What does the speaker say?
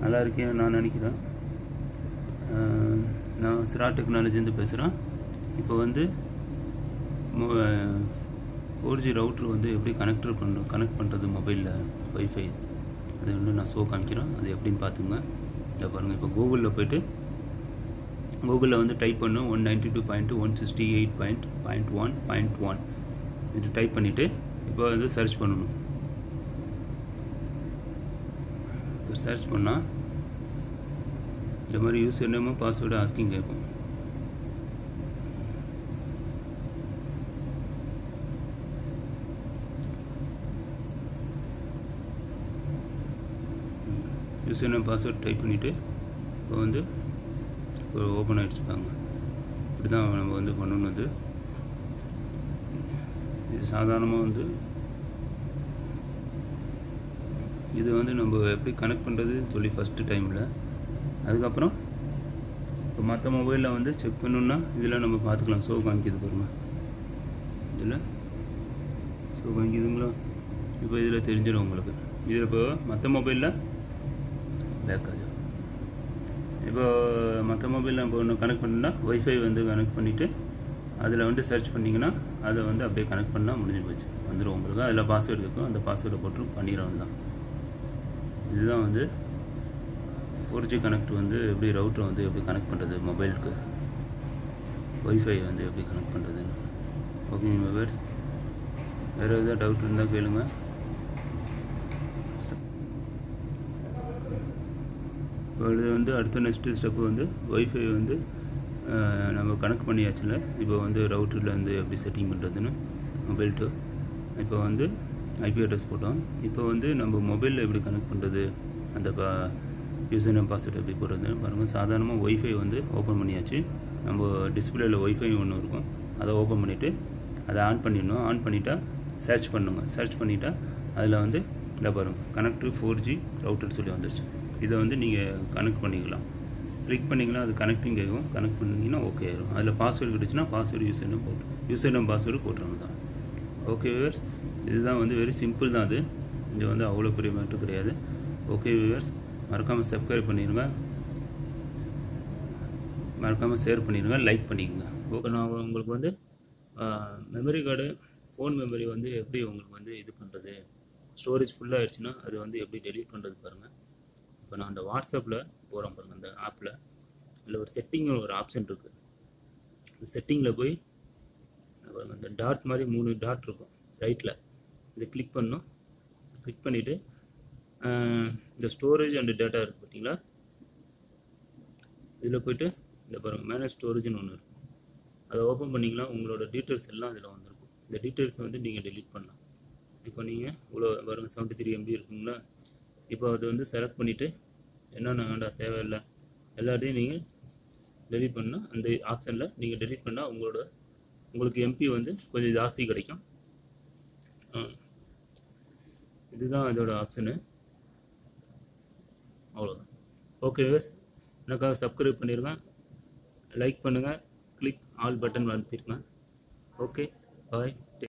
நல்லா இருக்கேன்னு நான் நினைக்கிறேன் அஹ், நான் சிரா டெக்னாலஜிலேருந்து பேசுகிறேன் இப்போ வந்து ஃபோர் ஜி ரவுட்ரு வந்து எப்படி கனெக்டர் பண்ண கனெக்ட் பண்ணுறது மொபைலில் ஒய்ஃபை அது வந்து நான் ஷோ காமிக்கிறேன் அது எப்படின்னு பார்த்துங்க இதை பாருங்கள் இப்போ கூகுளில் போயிட்டு கூகுளில் வந்து டைப் பண்ணு one ninety two point one sixty eight point point one point one இது டைப் பண்ணிவிட்டு இப்போ வந்து சர்ச் பண்ணணும் இப்போ சர்ச் பண்ணால் இந்த மாதிரி யூசர் நேமும் பாஸ்வேர்டு ஆஸ்கிங் கேட்கும் யூசர் நேம் பாஸ்வேர்ட் டைப் பண்ணிவிட்டு இப்போ வந்து இப்போ ஓப்பன் ஆகிடுச்சுப்பாங்க இப்படி தான் நம்ம வந்து பண்ணணும் இது இது சாதாரணமாக வந்து இது வந்து நம்ம எப்படி கனெக்ட் பண்ணுறதுன்னு சொல்லி ஃபஸ்ட்டு டைமில் அதுக்கப்புறம் இப்போ மற்ற மொபைலில் வந்து செக் பண்ணணுன்னா இதில் நம்ம பார்த்துக்கலாம் ஷோ காமிக்குது பாருங்க இதில் ஷோ காமிக்குதுங்களா இப்போ இதில் தெரிஞ்சிடும் உங்களுக்கு இதில் இப்போ மற்ற மொபைலில் பேக் ஆகும் இப்போ மற்ற மொபைலில் இப்போ ஒன்று கனெக்ட் பண்ணால் ஒய்ஃபை வந்து கனெக்ட் பண்ணிவிட்டு அதில் வந்து சர்ச் பண்ணிங்கன்னா அதை வந்து அப்படியே கனெக்ட் பண்ணால் முடிஞ்சு போச்சு வந்துடும் உங்களுக்கு அதில் பாஸ்வேர்டு இருக்கும் அந்த பாஸ்வேர்டை போட்டு பண்ணிடுறோம் தான் இதுதான் வந்து ஃபோர் ஜி கனெக்ட் வந்து எப்படி ரவுட்டர் வந்து எப்படி கனெக்ட் பண்ணுறது மொபைலுக்கு ஒய்ஃபை வந்து எப்படி கனெக்ட் பண்ணுறதுன்னு ஓகேங்க மொபைல் வேறு எதாவது டவுட் இருந்தால் கேளுங்க இப்போ இது வந்து அடுத்த நெக்ஸ்ட்டு ஸ்டெப்பு வந்து ஒய்ஃபை வந்து அஹ், நம்ம கனெக்ட் பண்ணியாச்சுல இப்போ வந்து ரவுட்டரில் வந்து எப்படி செட்டிங் பண்ணுறதுன்னு மொபைல் டு இப்போ வந்து ஐபி அட்ரஸ் போட்டோம் இப்போ வந்து நம்ம மொபைலில் எப்படி கனெக்ட் பண்ணுறது அந்த பா யூசர் நேம் பாஸ்வேர்டு எப்படி போடுறது பாருங்கள் சாதாரணமாக ஒய்ஃபை வந்து ஓப்பன் பண்ணியாச்சு நம்ம டிஸ்பிளேயில் ஒய்ஃபை ஒன்று இருக்கும் அதை ஓப்பன் பண்ணிவிட்டு அதை ஆன் பண்ணிடணும் ஆன் பண்ணிட்டா சர்ச் பண்ணுங்க சர்ச் பண்ணிட்டா அதில் வந்து இந்த பாருங்க கனெக்ட் ஃபோர் ஜி ரவுட்டர் சொல்லி வந்துருச்சு இதை வந்து நீங்கள் கனெக்ட் பண்ணிக்கலாம் கிளிக் பண்ணிங்கன்னா அது கனெக்டிங் கேட்கும் கனெக்ட் பண்ணிங்கன்னா ஓகே ஆயிரும் அதில் பாஸ்வேர்டு கிடச்சுன்னா பாஸ்வேர்டு யூசர் நேம் போட்டு யூசர் நேம் பாஸ்வேர்டு போட்டுருங்க தான் ஓகே வியூவர்ஸ் இதுதான் வந்து வெரி சிம்பிள் தான் அது இது வந்து அவ்வளோ பெரிய மேட்ரு கிடையாது ஓகே வியூவர்ஸ் மறக்காமல் சப்ஸ்கிரைப் பண்ணிடுங்க மறக்காமல் ஷேர் பண்ணிடுங்க லைக் பண்ணிக்கோங்க ஓகே நான் உங்களுக்கு வந்து மெமரி கார்டு ஃபோன் மெமரி வந்து எப்படி உங்களுக்கு வந்து இது பண்ணுறது ஸ்டோரேஜ் ஃபுல்லாக ஆயிடுச்சுன்னா அது வந்து எப்படி டெலீட் பண்ணுறது பாருங்கள் இப்போ நான் அந்த வாட்ஸ்அப்பில் போகிறேன் பாருங்கள் அந்த ஆப்பில் அதில் ஒரு செட்டிங் ஒரு ஆப்ஷன் இருக்குது இந்த செட்டிங்கில் போய் பாருங்க இந்த டாட் மாதிரி மூணு டாட் இருக்கும் ரைட்டில் இதை கிளிக் பண்ணணும் கிளிக் பண்ணிவிட்டு இந்த ஸ்டோரேஜ் அண்ட் டேட்டா இருக்குது பார்த்தீங்களா இதில் போயிட்டு இந்த பாருங்கள் மேனேஜ் ஸ்டோரேஜ்னு ஒன்று இருக்கும் அதை ஓப்பன் பண்ணிங்கன்னா உங்களோட டீட்டெயில்ஸ் எல்லாம் அதில் வந்திருக்கும் இந்த டீட்டெயில்ஸ் வந்து நீங்கள் டெலீட் பண்ணலாம் இப்போ நீங்கள் இவ்வளோ பாருங்கள் செவன்ட்டி த்ரீ எம்பி இருக்குங்களா இப்போ அதை வந்து செலக்ட் பண்ணிவிட்டு என்னென்ன வேண்டாம் தேவையில்லை எல்லாத்தையும் நீங்கள் டெலீட் பண்ணால் அந்த ஆப்ஷனில் நீங்கள் டெலீட் பண்ணால் உங்களோட உங்களுக்கு எம்பி வந்து கொஞ்சம் ஜாஸ்தி கிடைக்கும் ஆ. இதுதான் இதோட ஆப்ஷனு அவ்வளோதான் ஓகே எனக்காக சப்ஸ்கிரைப் பண்ணிடுங்க லைக் பண்ணுங்கள் கிளிக் ஆல் பட்டன் அழுத்திருங்க ஓகே பாய்